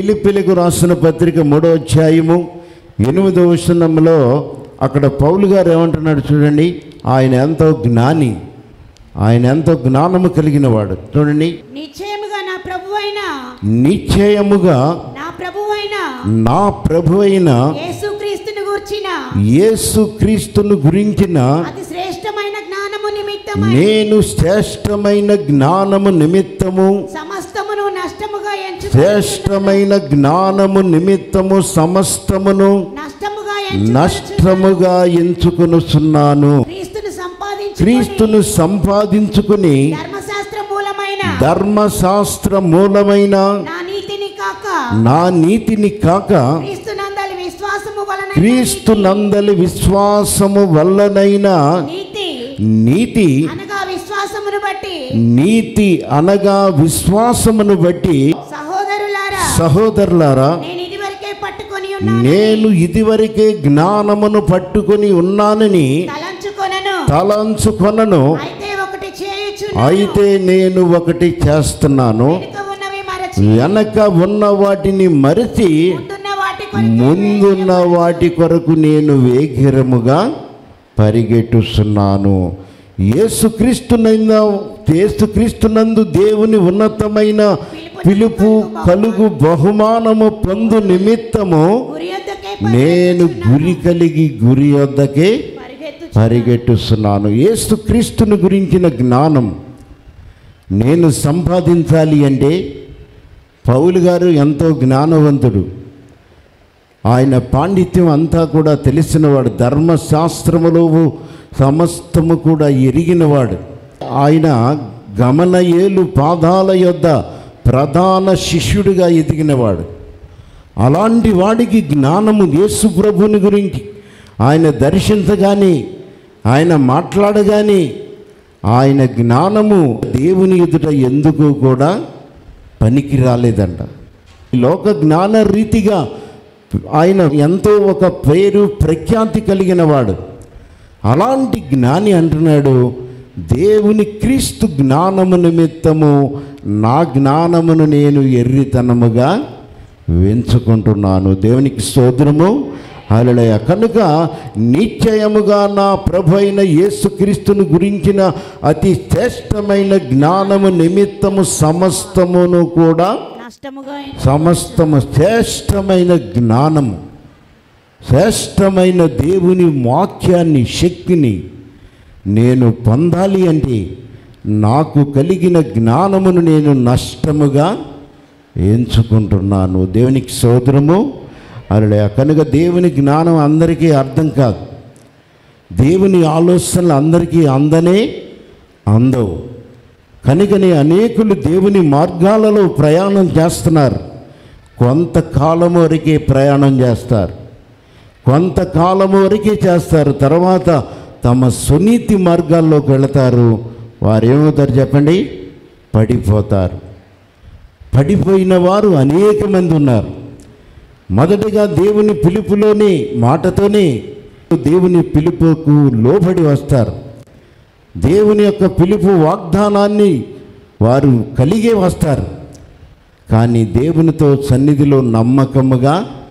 పిలిపిలికు రాసిన పత్రిక మూడో అధ్యాయము ఎనిమిదో వచనంలో అక్కడ పౌలు గారు ఏమంటున్నాడు చూడండి ఆయన ఎంతో జ్ఞాని ఆయన ఎంతో జ్ఞానము కలిగిన వాడు చూడండి నిశ్చయముగా నా ప్రభువైన నిశ్చయముగా నా ప్రభువైన నా ప్రభు అయిన యేసుక్రీస్తును గూర్చిన యేసు క్రీస్తును గురించిన అతి శ్రేష్టమైన జ్ఞానము నిమిత్తమై నేను శ్రేష్టమైన జ్ఞానము నిమిత్తము సమస్తమును నష్టముగా ఎంచు శ్రేష్టమైన జ్ఞానము నిమిత్తము సమస్తమును నష్టముగా నష్టముగా ఎంచుకొనుచున్నాను క్రీస్తును సంపాదించు క్రీస్తును సంపాదించుకుని ధర్మశాస్త్ర మూలమైన ధర్మశాస్త్ర మూలమైన నా నీతిని కాక నా నీతిని కాక క్రీస్తు నందలి విశ్వాసము వలన క్రీస్తు నందలి విశ్వాసము వల్లనైన నీతి నీతి అనగా విశ్వాసమును బట్టి నీతి అనగా విశ్వాసమును బట్టి సహోదరులారా సహోదరులారా నేను ఇదివరకే పట్టుకొని ఉన్నాను నేను ఇదివరకే జ్ఞానమును పట్టుకొని ఉన్నానని తలంచుకొనను తలంచుకొనను అయితే ఒకటి చేయుచు అయితే నేను ఒకటి చేస్తున్నాను వెనుక ఉన్నవి మరచి వెనక ఉన్న వాటిని మరిచి ముందున్న వాటి కొరకు ముందున్న వాటి కొరకు నేను వేగిరముగా పరిగెట్టుస్తున్నాను యేసుక్రీస్తునంద యేసుక్రీస్తునందు దేవుని ఉన్నతమైన పిలుపు కలుగు బహుమానము పొందు నిమిత్తము గురి యొద్దకే నేను గురి కలిగి గురి వద్దకే పరిగెత్తు పరిగెట్టుస్తున్నాను యేసుక్రీస్తుని గురించిన జ్ఞానం నేను సంపాదించాలి అంటే పౌలు గారు ఎంతో జ్ఞానవంతుడు ఆయన పాండిత్యం అంతా కూడా తెలిసినవాడు ధర్మశాస్త్రములో సమస్తము కూడా ఎరిగినవాడు ఆయన గమనయేలు పాదాల యొద్ద ప్రధాన శిష్యుడిగా ఎదిగినవాడు అలాంటి వాడికి జ్ఞానము యేసు ప్రభుని గురించి ఆయన దర్శించగానే ఆయన మాట్లాడగానే ఆయన జ్ఞానము దేవుని ఎదుట ఎందుకు కూడా పనికి రాలేదంట లోక జ్ఞాన రీతిగా ఆయన ఎంతో ఒక పేరు ప్రఖ్యాతి కలిగిన వాడు అలాంటి జ్ఞాని అంటున్నాడు దేవుని క్రీస్తు జ్ఞానము నిమిత్తము నా జ్ఞానమును నేను ఎర్రితనముగా వెంచుకుంటున్నాను దేవునికి స్తోత్రము హల్లెలూయ కనుక నిశ్చయముగా నా ప్రభు అయిన యేసుక్రీస్తును గురించిన అతి శ్రేష్టమైన జ్ఞానము నిమిత్తము సమస్తమును కూడా నష్టముగా సమస్తము శ్రేష్టమైన జ్ఞానము శ్రేష్టమైన దేవుని వాక్యాన్ని శక్తిని నేను పొందాలి అంటే నాకు కలిగిన జ్ఞానమును నేను నష్టముగా ఎంచుకుంటున్నాను దేవునికి సోదరము అలా కనుక దేవుని జ్ఞానం అందరికీ అర్థం కాదు దేవుని ఆలోచనలు అందరికీ అందనే అందవు కనుకనే అనేకులు దేవుని మార్గాలలో ప్రయాణం చేస్తున్నారు కొంతకాలం వరకే ప్రయాణం చేస్తారు కొంతకాలం వరకే చేస్తారు తర్వాత తమ సునీతి మార్గాల్లోకి వెళతారు వారు ఏమవుతారు చెప్పండి పడిపోతారు పడిపోయిన వారు అనేక మంది ఉన్నారు మొదటగా దేవుని పిలుపులోనే మాటతోనే దేవుని పిలుపుకు లోబడి వస్తారు దేవుని యొక్క పిలుపు వాగ్దానాన్ని వారు కలిగే వస్తారు కానీ దేవునితో సన్నిధిలో నమ్మకముగా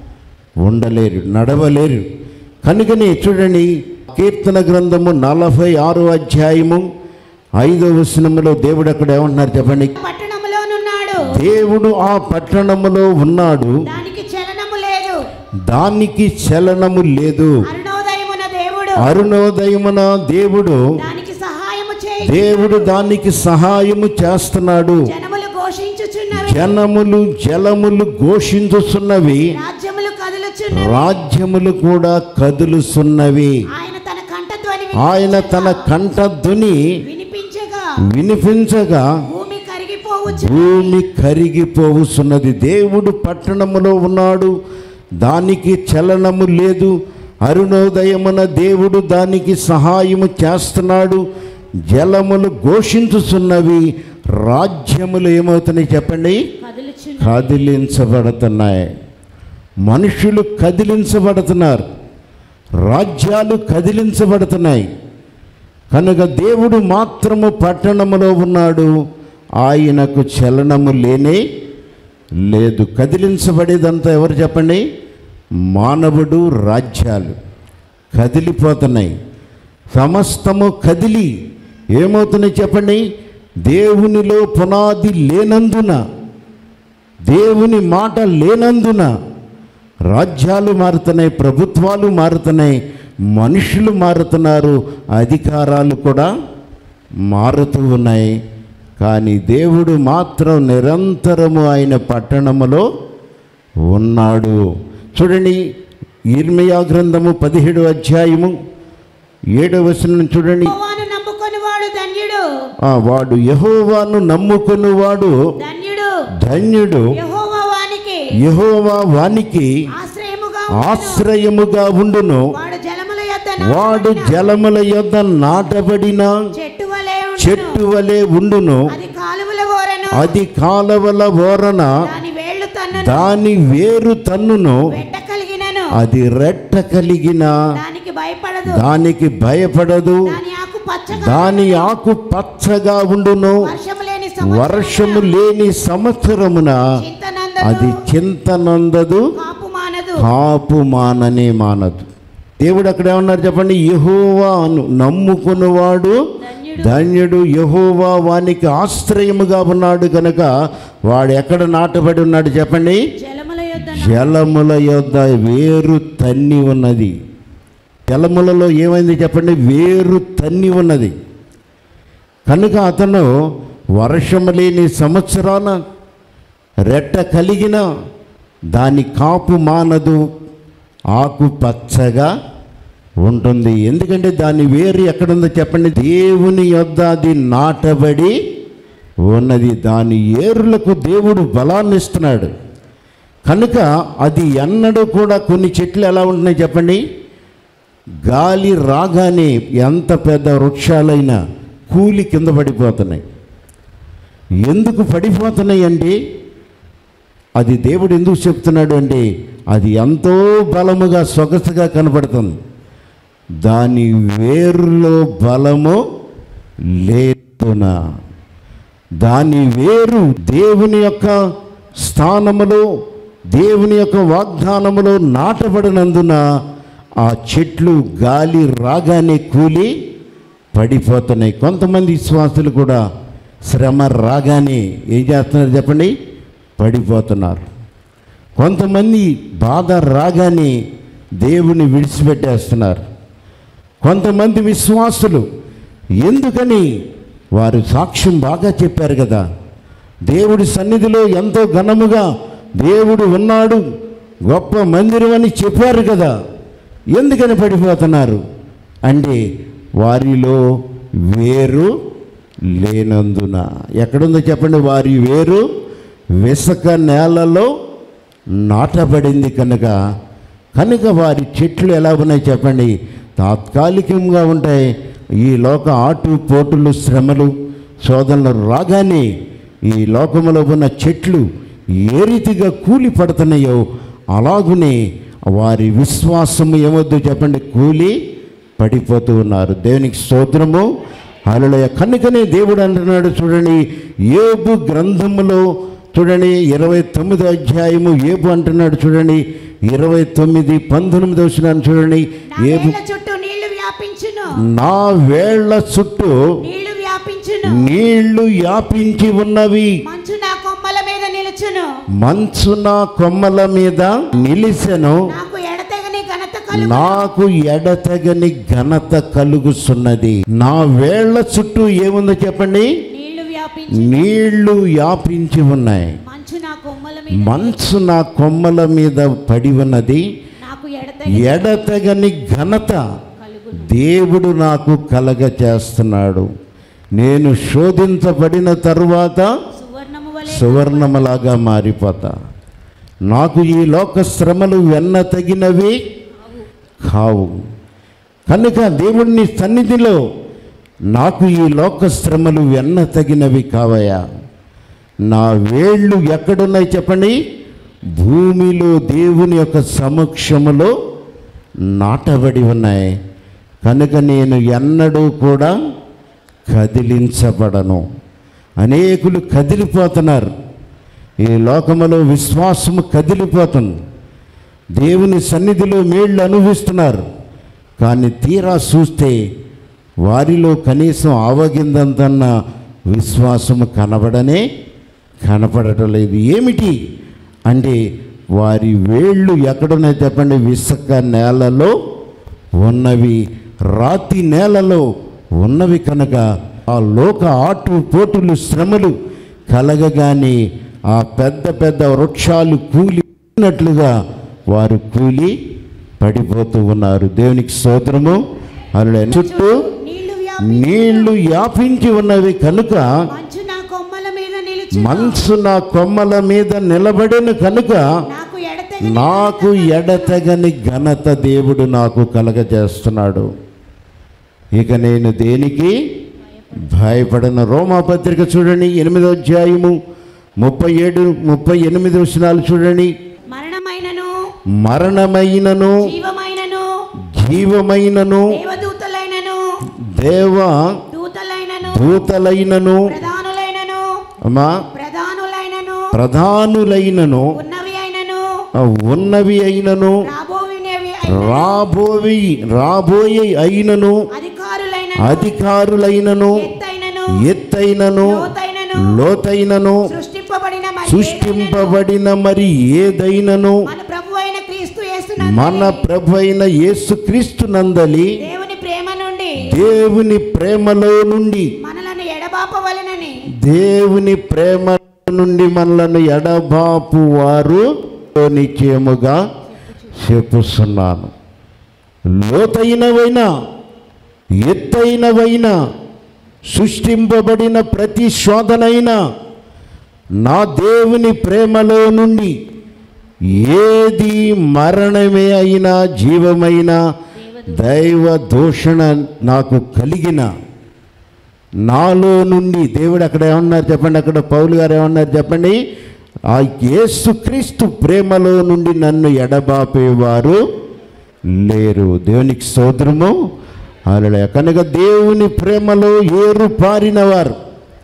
ఉండలేరు నడవలేరు కనుకనే చూడండి కీర్తన గ్రంథము నలభై ఆరో అధ్యాయము ఐదో వచనములో దేవుడు అక్కడ ఏమంటున్నారు చెప్పండి పట్టణములోనున్నాడు దేవుడు ఆ పట్టణములో ఉన్నాడు దానికి చలనము లేదు దానికి చలనము లేదు అరుణోదయమున దేవుడు అరుణోదయమున దేవుడు దానికి సహాయము చేయి దేవుడు దానికి సహాయము చేస్తున్నాడు జనములు ఘోషించుచున్నవి జనములు జలములు ఘోషించుచున్నవి రాజ్యములు కదులుచున్నవి రాజ్యములు కూడా కదులుచున్నవి ఆయన తన కంఠధ్వని ఆయన తన కంఠధ్వని వినిపించగా వినిపించగా భూమి కరిగిపోవచ్చు భూమి కరిగిపోవుచున్నది దేవుడు పట్టణములో ఉన్నాడు దానికి చలనము లేదు అరుణోదయమున దేవుడు దానికి సహాయము చేస్తున్నాడు జలములు ఘోషించుచున్నవి రాజ్యములు ఏమవుతున్నాయి చెప్పండి కదులుచున్న కదిలించబడుతున్నాయి మనుషులు కదిలించబడుతున్నారు రాజ్యాలు కదిలించబడుతున్నాయి కనుక దేవుడు మాత్రము పట్టణములో ఉన్నాడు ఆయనకు చలనము లేనే లేదు కదిలించబడేదంతా ఎవరు చెప్పండి మానవుడు రాజ్యాలు కదిలిపోతున్నాయి సమస్తము కదిలి ఏమవుతున్నాయి చెప్పండి దేవునిలో పునాది లేనందున దేవుని మాట లేనందున రాజ్యాలు మారుతున్నాయి ప్రభుత్వాలు మారుతున్నాయి మనుషులు మారుతున్నారు అధికారాలు కూడా మారుతూ ఉన్నాయి కానీ దేవుడు మాత్రం నిరంతరము ఆయన పట్టణములో ఉన్నాడు చూడండి ఇర్మియా గ్రంథము పదిహేడు అధ్యాయము ఏడవ వచనం చూడండి యెహోవాను నమ్ముకొని వాడు ధన్యుడు ఆ, వాడు యహోవాను నమ్ముకునివాడు ధన్యుడు ధన్యుడు యెహోవా వానికి యహోవా వానికి ఆశ్రయముగా ఆశ్రయముగా ఉండును వాడు జలముల యొద్ద వాడు నాటబడిన జలముల యొద్ద నాటబడిన చెట్టు వలె ఉండును. చెట్టు వలె ఉండును అది కాలువల ఓరెను అది కాలవల ఓరన దాని వేళ్లు తన్నును దాని వేరు తన్నును వెంట కలిగినను అది రెట్ట కలిగిన దానికి భయపడదు దానికి భయపడదు దాని ఆకు పచ్చగా దాని ఆకు పచ్చగా ఉండును వర్షము లేని వర్షము లేని సంవత్సరమున చింతనందదు అది చింతనందదు కాపు మానదు కాపు మాననే మానదు దేవుడు అక్కడ ఏమన్నారు చెప్పండి యహోవా అను నమ్ముకున్నవాడు ధన్యుడు ధన్యుడు యహోవా వానికి ఆశ్రయముగా ఉన్నాడు కనుక వాడు ఎక్కడ నాటబడి ఉన్నాడు చెప్పండి జలముల యొద్ద జలముల యొద్ద వేరు తన్ని ఉన్నది జలములలో ఏమైంది చెప్పండి వేరు తన్ని ఉన్నది కనుక అతను వర్షము లేని సంవత్సరాన రెట్ట కలిగిన దాని కాపు మానదు ఆకు పచ్చగా ఉంటుంది ఎందుకంటే దాని వేరు ఎక్కడుందో చెప్పండి దేవుని యొద్ద అది నాటబడి ఉన్నది దాని ఏరులకు దేవుడు బలాన్ని ఇస్తున్నాడు కనుక అది ఎన్నడూ కూడా కొన్ని చెట్లు ఎలా ఉంటున్నాయి చెప్పండి గాలి రాగానే ఎంత పెద్ద వృక్షాలైనా కూలి కింద పడిపోతున్నాయి ఎందుకు పడిపోతున్నాయి అంటే అది దేవుడు ఎందుకు చెప్తున్నాడు అంటే అది ఎంతో బలముగా సొగసుగా కనపడుతుంది దాని వేరులో బలము లేతున దాని వేరు దేవుని యొక్క స్థానములో దేవుని యొక్క వాగ్దానములో నాటబడినందున ఆ చెట్లు గాలి రాగానే కూలి పడిపోతున్నాయి కొంతమంది విశ్వాసులు కూడా శ్రమ రాగానే ఏం చేస్తున్నారు చెప్పండి పడిపోతున్నారు కొంతమంది బాధ రాగానే దేవుని విడిచిపెట్టేస్తున్నారు కొంతమంది విశ్వాసులు ఎందుకని వారు సాక్ష్యం బాగా చెప్పారు కదా దేవుడి సన్నిధిలో ఎంతో ఘనముగా దేవుడు ఉన్నాడు గొప్ప మందిరం అని చెప్పారు కదా ఎందుకని పడిపోతున్నారు అంటే వారిలో వేరు లేనందున ఎక్కడుందో చెప్పండి వారి వేరు విసక నేలలో నాటబడింది కనుక కనుక వారి చెట్లు ఎలా ఉన్నాయి చెప్పండి తాత్కాలికంగా ఉంటాయి ఈ లోక ఆటు పోటులు శ్రమలు శోధనలు రాగానే ఈ లోకములో ఉన్న చెట్లు ఏ రీతిగా కూలి పడుతున్నాయో అలాగునే వారి విశ్వాసము ఏమొద్దు చెప్పండి కూలి పడిపోతూ ఉన్నారు దేవునికి స్తోత్రము హల్లెలూయా కనుకనే దేవుడు అంటున్నాడు చూడండి ఏబు గ్రంథములో చూడండి ఇరవై తొమ్మిదో అధ్యాయము ఏబు అంటున్నాడు చూడండి ఇరవై తొమ్మిది పంతొమ్మిది వచ్చినాను చూడండి నా ఏబు వేళ్ళ చుట్టూ నీళ్లు వ్యాపించును నా వేళ్ల చుట్టూ నీళ్లు వ్యాపించును నీళ్లు యాపించి ఉన్నవి మంచు నా కొమ్మల మీద నిలుచును మంచున కొమ్మల మీద నిలిసెను నాకు ఎడతెగని ఘనత కలుగు నాకు ఎడతెగని ఘనత కలుగుతున్నది నా వేళ్ల చుట్టూ ఏముందో చెప్పండి నీళ్లు వ్యాపించు నీళ్లు యాపించి ఉన్నాయి మంచు నా కొమ్మల మీద మంచు నా కొమ్మల మీద పడి ఉన్నది నాకు ఎడతెగని ఎడతెగని ఘనత కలుగు దేవుడు నాకు కలగ చేస్తున్నాడు నేను శోధించబడిన తరువాత సువర్ణము వలె సువర్ణములాగా మారిపోతా నాకు ఈ లోక శ్రమలు వెన్న తగినవి కావు కనుక దేవుడిని సన్నిధిలో నాకు ఈ లోక శ్రమలు వెన్న తగినవి కావయా నా వేళ్ళు ఎక్కడున్నాయి చెప్పండి భూమిలో దేవుని యొక్క సమక్షములో నాటబడి ఉన్నాయి కనుక నేను ఎన్నడూ కూడా కదిలించబడను అనేకులు కదిలిపోతున్నారు ఈ లోకములో విశ్వాసము కదిలిపోతుంది దేవుని సన్నిధిలో మేళ్ళు అనుభవిస్తున్నారు కానీ తీరా చూస్తే వారిలో కనీసం ఆవగిందంతన్న విశ్వాసము కనబడనే కనపడటం లేదు ఏమిటి అంటే వారి వేళ్ళు ఎక్కడున్నాయి చెప్పండి విసక నేలలో ఉన్నవి రాతి నేలలో ఉన్నవి కనుక ఆ లోక ఆటు పోటులు శ్రమలు కలగగానే ఆ పెద్ద పెద్ద వృక్షాలు కూలినట్లుగా వారు కూలి పడిపోతూ ఉన్నారు దేవునికి స్తోత్రము అలా చుట్టూ నీళ్లు వ్యాపి నీళ్లు వ్యాపించి ఉన్నవి కనుక మంచు నా కొమ్మల మీద నిలిచి మనసు నా కొమ్మల మీద నిలబడిన కనుక నాకు ఎడతెగని నాకు ఎడతగని ఘనత దేవుడు నాకు కలగజేస్తున్నాడు ఇక నేను దేనికి భయపడిన రోమాపత్రిక చూడండి ఎనిమిదో అధ్యాయము ముప్పై ఏడు ముప్పై ఎనిమిది వచనాలు చూడండి మరణమైనను మరణమైనను జీవమైనను జీవమైనను దేవదూతలైనను దేవ దూతలైనను దూతలైనను ప్రధానులైనను అమ్మా ప్రధానులైనను ప్రధానులైనను ఉన్నవి అయినను ఉన్నవి అయినను రాబోవినవి రాబోవి రాబోయే అయినను అధికారులైనను అధికారులైనను ఎత్తైనను ఎత్తైనను లోతైనను లోతైనను సృష్టింపబడిన మరి సృష్టింపబడిన మరి ఏదైనను మన ప్రభు అయిన క్రీస్తు యేసునందు మన ప్రభు అయిన యేసుక్రీస్తు నందలి దేవుని ప్రేమ నుండి దేవుని ప్రేమలో నుండి మనలను ఎడబాపవలనని దేవుని ప్రేమ నుండి మనలను ఎడబాపు వారు నిశ్చయముగా చెప్పుస్తున్నాను లోతైనవైన ఎత్తైనవైన సృష్టింపబడిన ప్రతి శోధనైనా నా దేవుని ప్రేమలో నుండి ఏది మరణమే అయినా జీవమైనా దైవ దూషణ నాకు కలిగిన నాలో నుండి దేవుడు అక్కడ ఏమన్నారు చెప్పండి అక్కడ పౌలు గారు ఏమన్నారు చెప్పండి ఆ యేసుక్రీస్తు ప్రేమలో నుండి నన్ను ఎడబాపేవారు లేరు దేవునికి స్తోత్రము అలా కనుక దేవుని ప్రేమలో ఏరు పారినవారు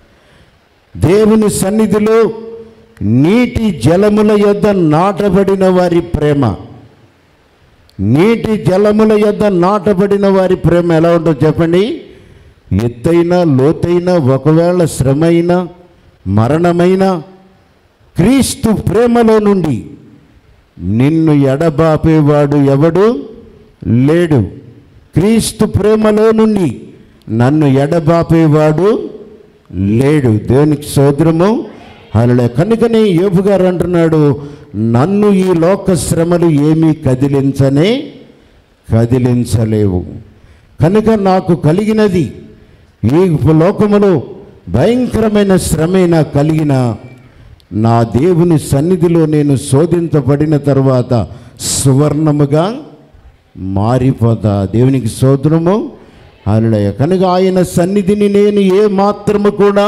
దేవుని సన్నిధిలో నీటి జలముల యొద్ద నాటబడిన వారి ప్రేమ నీటి జలముల యొద్ద నాటబడిన వారి ప్రేమ ఎలా ఉంటుందో చెప్పండి ఎత్తైన లోతైన ఒకవేళ శ్రమైన మరణమైన క్రీస్తు ప్రేమలో నుండి నిన్ను ఎడబాపేవాడు ఎవడు లేడు క్రీస్తు ప్రేమలో నుండి నన్ను ఎడబాపేవాడు లేడు దేవునికి సోదరము అలా కనుకనే యోబు గారు అంటున్నాడు నన్ను ఈ లోక శ్రమలు ఏమీ కదిలించనే కదిలించలేవు కనుక నాకు కలిగినది ఈ లోకములో భయంకరమైన శ్రమే నాకు కలిగిన నా దేవుని సన్నిధిలో నేను శోధించబడిన తర్వాత సువర్ణముగా మారిపోతా దేవునికి సోదరము అలయ కనుక ఆయన సన్నిధిని నేను ఏ మాత్రము కూడా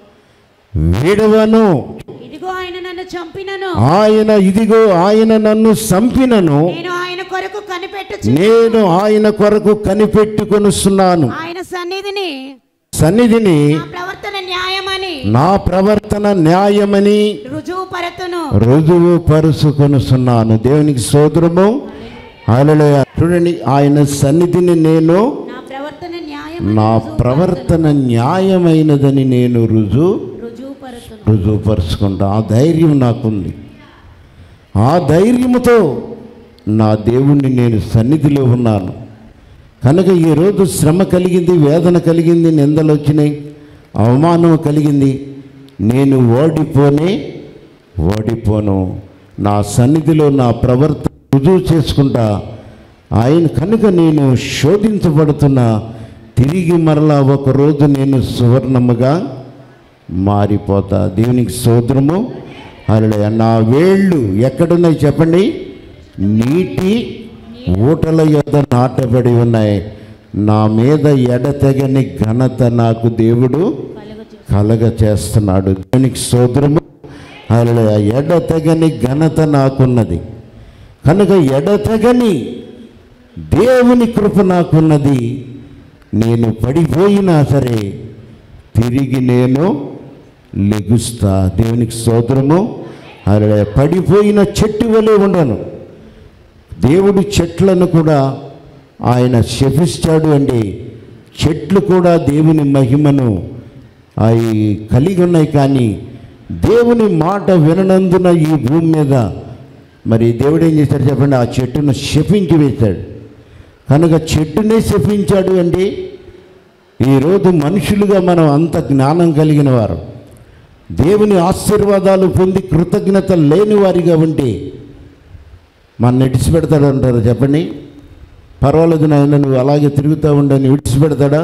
వీడవను ఇదిగో ఆయన నన్ను చంపినను ఆయన ఇదిగో ఆయన నన్ను చంపినను నేను ఆయన కొరకు కనిపెట్టు నేను ఆయన కొరకు కనిపెట్టుకొనుస్తున్నాను ఆయన సన్నిధిని సన్నిధిని నా ప్రవర్తన న్యాయమని నా ప్రవర్తన న్యాయమని రుజువు పరతును రుజువు పరుచుకొనుస్తున్నాను దేవునికి సోదరము హల్లెలూయా చూడండి ఆయన సన్నిధిని నేను నా ప్రవర్తన న్యాయం నా ప్రవర్తన న్యాయమైనదని నేను రుజువు రుజువు పరతును రుజువుపరుచుకుంటా ఆ ధైర్యం నాకుంది ఆ ధైర్యముతో నా దేవుణ్ణి నేను సన్నిధిలో ఉన్నాను కనుక ఈరోజు శ్రమ కలిగింది వేదన కలిగింది నిందలు వచ్చినాయి అవమానం కలిగింది నేను ఓడిపోనే ఓడిపోను నా సన్నిధిలో నా ప్రవర్తన రుజువు చేసుకుంటా ఆయన కనుక నేను శోధించబడుతున్నా తిరిగి మరలా ఒకరోజు నేను సువర్ణముగా మారిపోతా దేవునికి సోదరము అలా నా వేళ్ళు ఎక్కడున్నాయి చెప్పండి నీటి ఊటల యొద్ద నాటబడి ఉన్నాయి నా మీద ఎడతెగని ఘనత నాకు దేవుడు కలుగుచు కలగ చేస్తున్నాడు దేవునికి సోదరము అలా ఎడతెగని ఘనత నాకున్నది కనుక ఎడతెగని దేవుని కృప నాకున్నది నేను పడిపోయినా సరే తిరిగి నేను లెగుస్తా దేవునికి సోదరము అలా పడిపోయిన చెట్టు వలె ఉండను దేవుడు చెట్లను కూడా ఆయన శపిస్తాడు అంటే చెట్లు కూడా దేవుని మహిమను అవి కలిగి ఉన్నాయి కానీ దేవుని మాట విననందున ఈ భూమి మీద మరి దేవుడు ఏం చేశాడు చెప్పండి ఆ చెట్టును శపించి వేశాడు కనుక చెట్టునే శపించాడు అంటే ఈరోజు మనుషులుగా మనం అంత జ్ఞానం కలిగిన వారు దేవుని ఆశీర్వాదాలు పొంది కృతజ్ఞత లేని వారిగా ఉంటే మన విడిచిపెడతాడు అంటారు చెప్పండి పర్వాలేదు నాయన నువ్వు అలాగే తిరుగుతూ ఉండని విడిచిపెడతాడా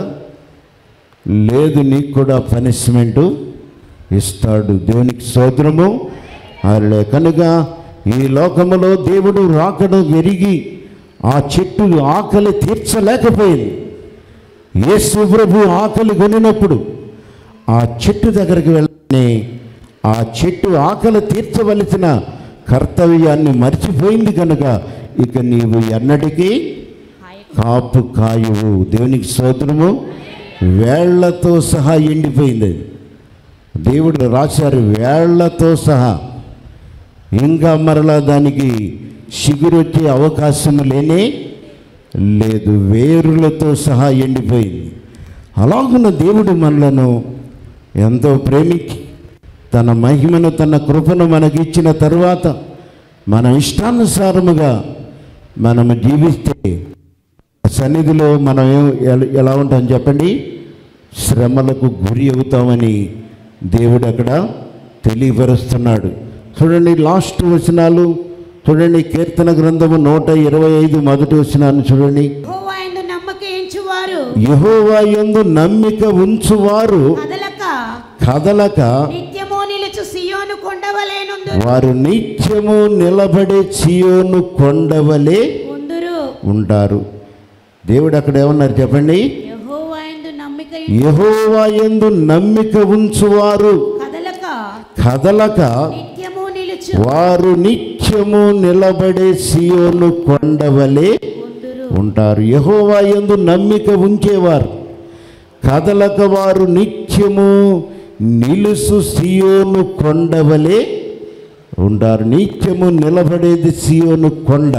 లేదు నీకు కూడా పనిష్మెంటు ఇస్తాడు దేవునికి స్తోత్రము అరే కనుక ఈ లోకములో దేవుడు రాకడం ఎరిగి ఆ చెట్టు ఆకలి తీర్చలేకపోయింది యేసు ప్రభు ఆకలి కొనినప్పుడు ఆ చెట్టు దగ్గరికి వెళ్ళని ఆ చెట్టు ఆకలి తీర్చవలసిన కర్తవ్యాన్ని మర్చిపోయింది కనుక ఇక నీవు ఎన్నటికీ కాపు కాయువు దేవునికి స్తోత్రము వేళ్లతో సహా ఎండిపోయింది అది దేవుడు రాశారు వేళ్లతో సహా ఇంకా మరలా దానికి చిగురొచ్చే అవకాశం లేనే లేదు వేరులతో సహా ఎండిపోయింది అలాగున్న దేవుడు మనలను ఎంతో ప్రేమించి తన మహిమను తన కృపను మనకిచ్చిన తరువాత మన ఇష్టానుసారముగా మనము జీవిస్తే సన్నిధిలో మనం ఏ- ఎల- ఎలా ఉంటాం చెప్పండి శ్రమలకు గురి అవుతామని దేవుడు అక్కడ తెలియపరుస్తున్నాడు చూడండి లాస్ట్ వచనాలు చూడండి కీర్తన గ్రంథము నూట ఇరవై ఐదు మొదటి వచనాన్ని చూడండి యెహోవా యందు నమ్మకించువారు యహోవా యందు నమ్మిక ఉంచువారు కదలక కదలక నిత్యము నిలుచు సియోను కొండవలేనుందు వారు నిత్యము నిలబడే చియోను కొండవలే ఉందురు ఉంటారు దేవుడు అక్కడ ఏమన్నారు చెప్పండి యెహోవా యందు నమ్మిక యహోవా యందు నమ్మిక ఉంచువారు కదలక కదలక నిత్యము నిలుచు వారు నిత్యము నిలబడే సియోను కొండవలే ఉందురు ఉంటారు యహోవా యందు నమ్మిక ఉంచేవారు కదలక వారు నిత్యము నిలుసు సియోను కొండవలే ఉంటారు నిత్యము నిలబడేది సియోను కొండ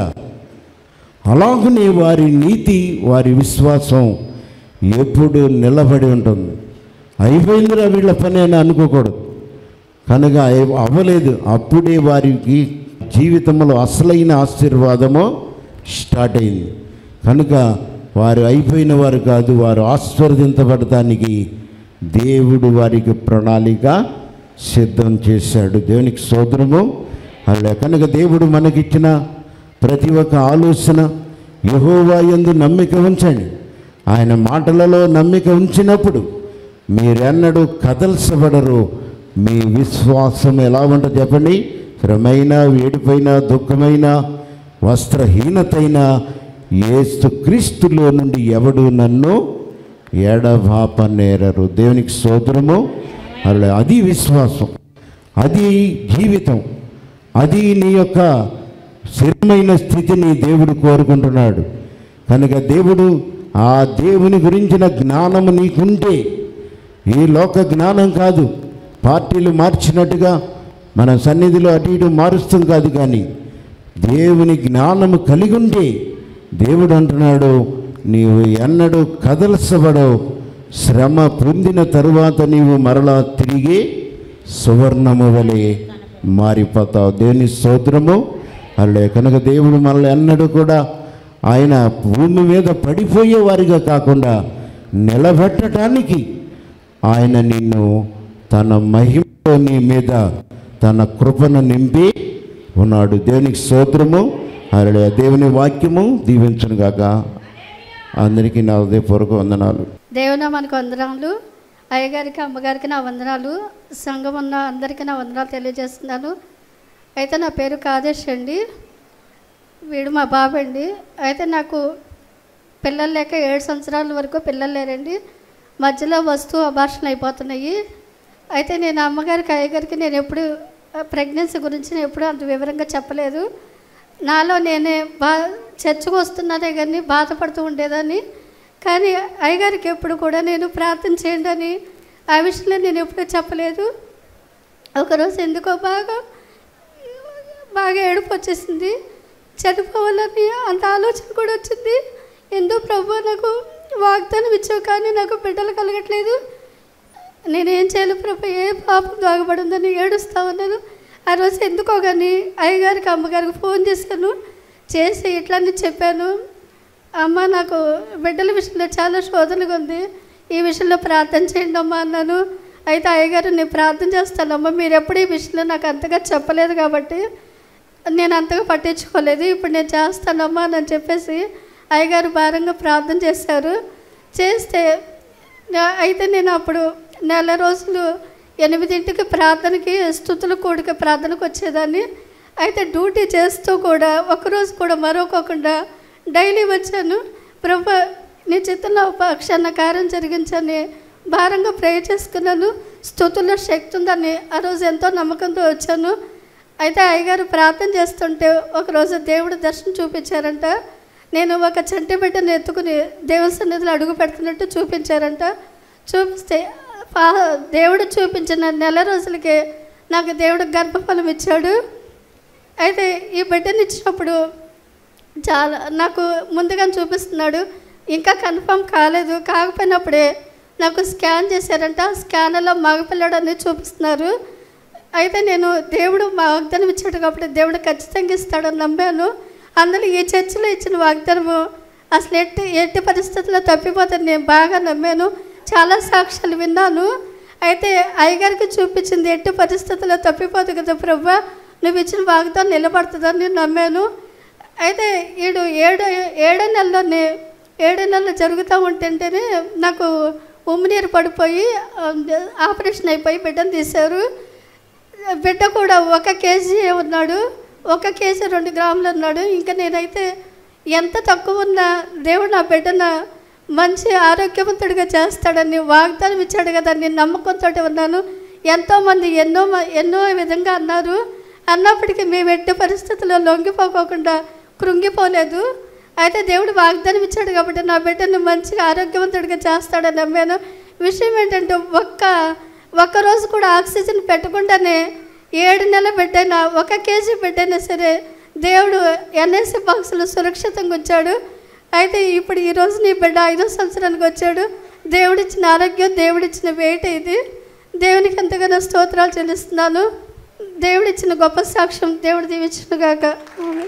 అలాగనే వారి నీతి వారి విశ్వాసం ఎప్పుడు నిలబడి ఉంటుంది అయిపోయిందిరా వీళ్ళ పని అని అనుకోకూడదు కనుక అయి- అవ్వలేదు అప్పుడే వారికి జీవితంలో అసలైన ఆశీర్వాదము స్టార్ట్ అయింది కనుక వారు అయిపోయిన వారు కాదు వారు ఆస్వర్దించబడటానికి దేవుడు వారికి ప్రణాళిక సిద్ధం చేశాడు దేవునికి సోదరము అలా కనుక దేవుడు మనకిచ్చిన ప్రతి ఒక్క ఆలోచన యహోవా యందు నమ్మిక ఉంచండి ఆయన మాటలలో నమ్మిక ఉంచినప్పుడు మీరెన్నడూ కదల్చబడరు మీ విశ్వాసం ఎలా ఉంటుంది చెప్పండి శ్రమైన వేడిపైన దుఃఖమైన వస్త్రహీనతైన ఏస్తు క్రీస్తులో నుండి ఎవడు నన్ను ఎడబాప నేరరు దేవునికి సోదరము అలా అది విశ్వాసం అది జీవితం అది నీ యొక్క స్థిరమైన స్థితిని దేవుడు కోరుకుంటున్నాడు కనుక దేవుడు ఆ దేవుని గురించిన జ్ఞానము నీకుంటే ఈ లోక జ్ఞానం కాదు పార్టీలు మార్చినట్టుగా మన సన్నిధిలో అటు ఇటు మారుస్తాం కాదు కానీ దేవుని జ్ఞానము కలిగి ఉంటే దేవుడు అంటున్నాడు నీవు ఎన్నడూ కదల్చబడవు శ్రమ పొందిన తరువాత నీవు మరలా తిరిగి సువర్ణము వలె మారిపోతావు దేవుని స్తోత్రము అల్లే కనుక దేవుడు మనల్ని ఎన్నడూ కూడా ఆయన భూమి మీద పడిపోయే వారిగా కాకుండా నిలబెట్టడానికి ఆయన నిన్ను తన మహిమతో నీ మీద తన కృపను నింపి ఉన్నాడు దేవునికి స్తోత్రము అరడే దేవుని వాక్యము దీవించును గాక అందరికీ నా హృదయపూర్వక వందనాలు దేవునా మనకు వందనాలు అయ్యగారికి అమ్మగారికి నా వందనాలు సంఘం ఉన్న అందరికీ నా వందనాలు తెలియజేస్తున్నాను అయితే నా పేరు కాదేశ్ అండి వీడు మా బాబు అండి అయితే నాకు పిల్లలు లేక ఏడు సంవత్సరాల వరకు పిల్లలు లేరండి మధ్యలో వస్తూ అబార్షన్ అయిపోతున్నాయి అయితే నేను అమ్మగారికి అయ్యగారికి నేను ఎప్పుడు ప్రెగ్నెన్సీ గురించి నేను ఎప్పుడు అంత వివరంగా చెప్పలేదు నాలో నేనే బా చర్చకు వస్తున్నానే కానీ బాధపడుతూ ఉండేదాన్ని కానీ అయ్యగారికి ఎప్పుడు కూడా నేను ప్రార్థన చేయండి అని ఆ విషయంలో నేను ఎప్పుడూ చెప్పలేదు ఒకరోజు ఎందుకో బాగా బాగా ఏడుపు వచ్చేసింది చనిపోవాలని అంత ఆలోచన కూడా వచ్చింది ఎంతో ప్రభు నాకు వాగ్దానం ఇచ్చావు కానీ నాకు బిడ్డలు కలగట్లేదు నేనేం చేయాలి ప్రభు ఏ పాపం దాగబడిందని ఏడుస్తా ఉన్నాను ఆ రోజు ఎందుకో కానీ అయ్యగారికి అమ్మగారికి ఫోన్ చేశాను చేసి ఇట్లని చెప్పాను అమ్మ నాకు బిడ్డల విషయంలో చాలా శోధనగా ఉంది ఈ విషయంలో ప్రార్థన చేయండి అమ్మా అన్నాను అయితే అయ్యగారు నేను ప్రార్థన చేస్తానమ్మా మీరు ఎప్పుడు ఈ విషయంలో నాకు అంతగా చెప్పలేదు కాబట్టి నేను అంతగా పట్టించుకోలేదు ఇప్పుడు నేను చేస్తానమ్మా అని చెప్పేసి అయ్యగారు భారంగా ప్రార్థన చేశారు చేస్తే నా- అయితే నేను అప్పుడు నెల రోజులు ఎనిమిదింటికి ప్రార్థనకి స్థుతుల కూడిక ప్రార్థనకు వచ్చేదాన్ని అయితే డ్యూటీ చేస్తూ కూడా ఒకరోజు కూడా మరొకకుండా డైలీ వచ్చాను ప్రభు నీ చిత్తంలో పక్షాన కార్యం జరిగించని భారంగా ప్రే చేసుకున్నాను స్థుతుల్లో శక్తి ఉందని ఆ రోజు ఎంతో నమ్మకంతో వచ్చాను అయితే అయ్యగారు ప్రార్థన చేస్తుంటే ఒకరోజు దేవుడు దర్శనం చూపించారంట నేను ఒక చంటి బిడ్డను ఎత్తుకుని దేవుని సన్నిధిలో అడుగు పెడుతున్నట్టు చూపించారంట చూపిస్తే పా- దేవుడు చూపించిన నెల రోజులకే నాకు దేవుడు గర్భఫలం ఇచ్చాడు అయితే ఈ బిడ్డని ఇచ్చినప్పుడు చాలా నాకు ముందుగా చూపిస్తున్నాడు ఇంకా కన్ఫర్మ్ కాలేదు కాకపోయినప్పుడే నాకు స్కాన్ చేశారంట స్కాన్లో మగపిల్లడు అని చూపిస్తున్నారు అయితే నేను దేవుడు మా వాగ్దానం ఇచ్చాడు కాబట్టి దేవుడు ఖచ్చితంగా ఇస్తాడని నమ్మాను అందులో ఈ చర్చిలో ఇచ్చిన వాగ్దానము అసలు ఎట్టి ఎట్టి పరిస్థితుల్లో తప్పిపోతుంది నేను బాగా నమ్మాను చాలా సాక్ష్యాలు విన్నాను అయితే అయ్యగారికి చూపించింది ఎట్టి పరిస్థితుల్లో తప్పిపోదు కదా ప్రభా నువ్వు ఇచ్చిన వాగ్దానం నిలబడుతుందని నేను నమ్మాను అయితే ఈడు ఏడు ఏడో నెలలోనే ఏడో నెలలు జరుగుతూ ఉంటుంటేనే నాకు ఉమ్మినీరు పడిపోయి ఆ, ఆపరేషన్ అయిపోయి బిడ్డను తీశారు బిడ్డ కూడా ఒక కేజీ ఉన్నాడు ఒక కేజీ రెండు గ్రాములు ఉన్నాడు ఇంకా నేనైతే ఎంత తక్కువ ఉన్నా దేవుడు నా బిడ్డన మంచి ఆరోగ్యవంతుడిగా చేస్తాడని వాగ్దానం ఇచ్చాడు కదా నేను నమ్మకంతో ఉన్నాను ఎంతోమంది ఎన్నో మ- ఎన్నో విధంగా అన్నారు అన్నప్పటికీ మేము ఎట్టి పరిస్థితుల్లో లొంగిపోకోకుండా కృంగిపోలేదు అయితే దేవుడు వాగ్దానం ఇచ్చాడు కాబట్టి నా బిడ్డను మంచిగా ఆరోగ్యవంతుడిగా చేస్తాడని నమ్మాను విషయం ఏంటంటే ఒక్క ఒక్క రోజు కూడా ఆక్సిజన్ పెట్టకుండానే ఏడు నెలల బిడ్డైనా ఒక కేజీ బిడ్డైనా సరే దేవుడు ఎన్ఎస్సి బాక్సులు సురక్షితంగా ఉంచాడు అయితే ఇప్పుడు ఈ రోజు నీ బిడ్డ ఐదో సంవత్సరానికి వచ్చాడు దేవుడిచ్చిన ఆరోగ్యం దేవుడిచ్చిన వెయిట్ ఇది దేవునికి ఎంతగానో స్తోత్రాలు చెల్లిస్తున్నాను దేవుడిచ్చిన గొప్ప సాక్ష్యం దేవుడు దీవించిన గాక ఆమేన్.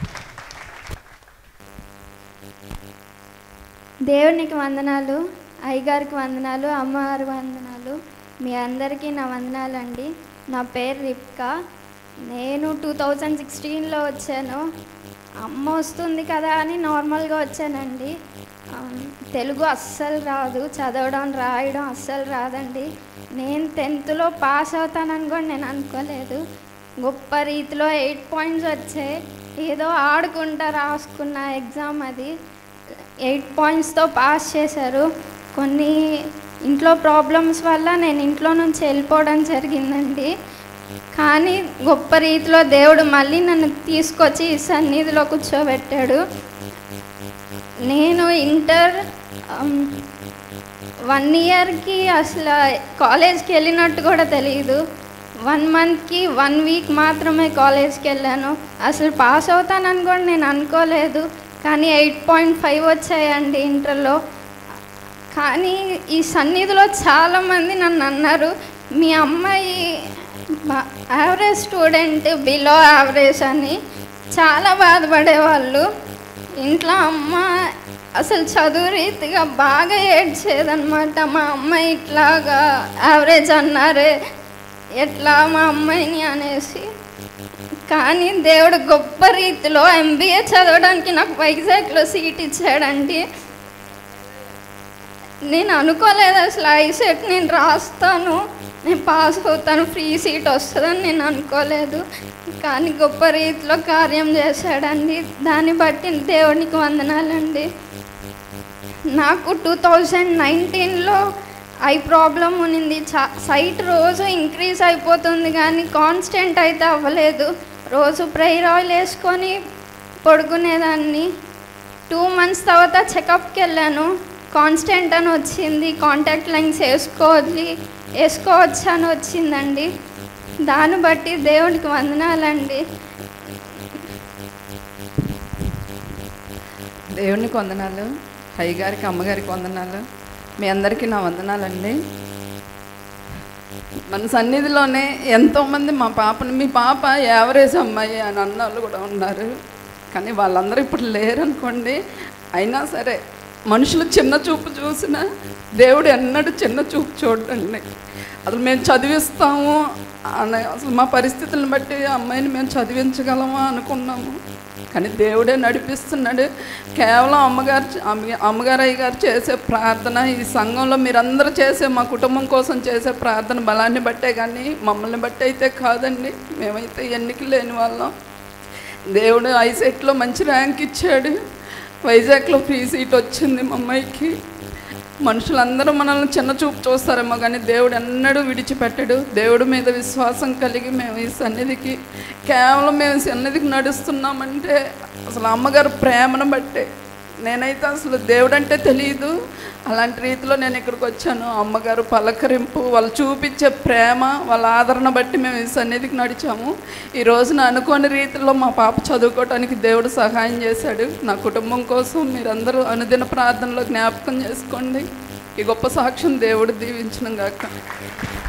దేవునికి వందనాలు అయ్యగారికి వందనాలు అమ్మవారి వందనాలు మీ అందరికీ నా వందనాలు అండి నా పేరు రిప్కా నేను టూ థౌజండ్ సిక్స్టీన్లో వచ్చాను అమ్మ వస్తుంది కదా అని నార్మల్గా వచ్చానండి ఆ, తెలుగు అస్సలు రాదు చదవడం రాయడం అస్సలు రాదండి నేను టెన్త్లో పాస్ అవుతానని కూడా నేను అనుకోలేదు గొప్ప రీతిలో ఎయిట్ పాయింట్స్ వచ్చాయి ఏదో ఆడుకుంటా రాసుకున్న ఎగ్జామ్ అది ఎయిట్ పాయింట్స్తో పాస్ చేశారు కొన్ని ఇంట్లో ప్రాబ్లమ్స్ వల్ల నేను ఇంట్లో నుంచి వెళ్ళిపోవడం జరిగిందండి కానీ గొప్ప రీతిలో దేవుడు మళ్ళీ నన్ను తీసుకొచ్చి ఈ సన్నిధిలో కూర్చోబెట్టాడు నేను ఇంటర్ వన్ ఇయర్కి అసలు కాలేజ్కి వెళ్ళినట్టు కూడా తెలియదు వన్ మంత్కి వన్ వీక్ మాత్రమే కాలేజ్కి వెళ్ళాను అసలు పాస్ అవుతానని కూడా నేను అనుకోలేదు కానీ ఎయిట్ పాయింట్ ఫైవ్ వచ్చాయండి ఇంటర్లో కానీ ఈ సన్నిధిలో చాలామంది నన్ను అన్నారు మీ అమ్మాయి యావరేజ్ స్టూడెంట్ బిలో యావరేజ్ అని చాలా బాధపడేవాళ్ళు ఇంట్లో అమ్మ అసలు చదువు రీతిగా బాగా ఏడ్చేదనమాట మా అమ్మాయి ఇట్లాగా యావరేజ్ అన్నారే ఎట్లా మా అమ్మాయిని అనేసి కానీ దేవుడు గొప్ప రీతిలో ఎంబీఏ చదవడానికి నాకు వైజాగ్లో సీట్ ఇచ్చాడండి నేను అనుకోలేదు అసలు ఐసెట్ నేను రాస్తాను నేను పాస్ అవుతాను ఫ్రీ సీట్ వస్తుందని నేను అనుకోలేదు కానీ గొప్ప రీతిలో కార్యం చేశాడండి దాన్ని బట్టి దేవునికి వందనాలండి నాకు టూ థౌజండ్ నైన్టీన్లో ఐ ప్రాబ్లం ఉన్నింది చా సైట్ రోజు ఇంక్రీజ్ అయిపోతుంది కానీ కాన్స్టెంట్ అయితే అవ్వలేదు రోజు ప్రేయర్ ఆయిల్ వేసుకొని పడుకునేదాన్ని టూ మంత్స్ తర్వాత చెకప్కి వెళ్ళాను కాన్స్టెంట్ అని వచ్చింది కాంటాక్ట్ లైన్స్ వేసుకోవాలి వేసుకోవచ్చు అని వచ్చిందండి దాన్ని బట్టి దేవునికి వందనాలండి దేవునికి వందనాలు అయ్యగారికి అమ్మగారికి వందనాలు మీ అందరికీ నా వందనాలండి మన సన్నిధిలోనే ఎంతోమంది మా పాపని మీ పాప యావరేజ్ అమ్మాయి అని అన్న వాళ్ళు కూడా ఉన్నారు కానీ వాళ్ళందరూ ఇప్పుడు లేరనుకోండి అయినా సరే మనుషులు చిన్న చూపు చూసిన దేవుడు ఎన్నడూ చిన్న చూపు చూడండి అసలు మేము చదివిస్తాము అనే అసలు మా పరిస్థితులను బట్టి ఆ అమ్మాయిని మేము చదివించగలమా అనుకున్నాము కానీ దేవుడే నడిపిస్తున్నాడు కేవలం అమ్మగారు అమ్మ- అమ్మగారు అయ్య గారు చేసే ప్రార్థన ఈ సంఘంలో మీరందరూ చేసే మా కుటుంబం కోసం చేసే ప్రార్థన బలాన్ని బట్టే కానీ మమ్మల్ని బట్టి అయితే కాదండి మేమైతే ఎన్నిక లేని వాళ్ళం దేవుడు ఐసెట్లో మంచి ర్యాంక్ ఇచ్చాడు వైజాగ్లో ఫ్రీ సీట్ వచ్చింది మా అమ్మాయికి మనుషులందరూ మనల్ని చిన్న చూపు చూస్తారేమో కానీ దేవుడు ఎన్నడూ విడిచిపెట్టడు దేవుడి మీద విశ్వాసం కలిగి మేము ఈ సన్నిధికి కేవలం మేము ఈ సన్నిధికి నడుస్తున్నామంటే అసలు అమ్మగారు ప్రేమను బట్టే నేనైతే అసలు దేవుడు అంటే తెలియదు అలాంటి రీతిలో నేను ఇక్కడికి వచ్చాను అమ్మగారు పలకరింపు వాళ్ళు చూపించే ప్రేమ వాళ్ళ ఆదరణ బట్టి మేము ఈ సన్నిధికి నడిచాము ఈ రోజున అనుకోని రీతిలో మా పాప చదువుకోవటానికి దేవుడు సహాయం చేశాడు నా కుటుంబం కోసం మీరందరూ అనుదిన ప్రార్థనలో జ్ఞాపకం చేసుకోండి ఈ గొప్ప సాక్ష్యం దేవుడు దీవించడం గాక